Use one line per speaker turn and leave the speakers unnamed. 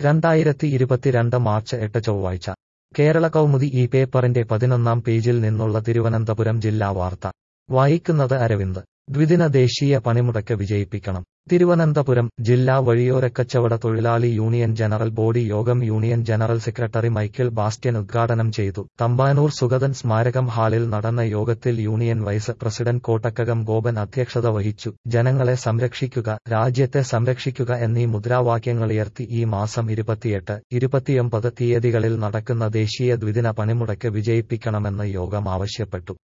രണ്ടായിരത്തി ഇരുപത്തിരണ്ട് മാർച്ച് എട്ട് ചൊവ്വാഴ്ച കേരള കൗമുദി ഈ പേപ്പറിന്റെ പതിനൊന്നാം പേജിൽ നിന്നുള്ള തിരുവനന്തപുരം ജില്ലാ വാർത്ത വായിക്കുന്നത് അരവിന്ദ് ദ്വിദിന ദേശീയ പണിമുടക്ക് വിജയിപ്പിക്കണം തിരുവനന്തപുരം ജില്ലാ വഴിയോരക്കച്ചവട തൊഴിലാളി യൂണിയൻ ജനറൽ ബോഡി യോഗം union general secretary Michael Bastian ഉദ്ഘാടനം ചെയ്തു തമ്പാനൂർ സുഗതൻ സ്മാരകം ഹാളിൽ നടന്ന യോഗത്തിൽ union vice president Kottakkakam Gopan അധ്യക്ഷത വഹിച്ചു ജനങ്ങളെ സംരക്ഷിക്കുക രാജ്യത്തെ സംരക്ഷിക്കുക എന്നീ മുദ്രാവാക്യങ്ങളുയർത്തി ഈ മാസം ഇരുപത്തിയെട്ട് ഇരുപത്തിയൊമ്പത് തീയതികളിൽ നടക്കുന്ന ദേശീയ ദ്വിദിന പണിമുടക്ക് വിജയിപ്പിക്കണമെന്ന് യോഗം ആവശ്യപ്പെട്ടു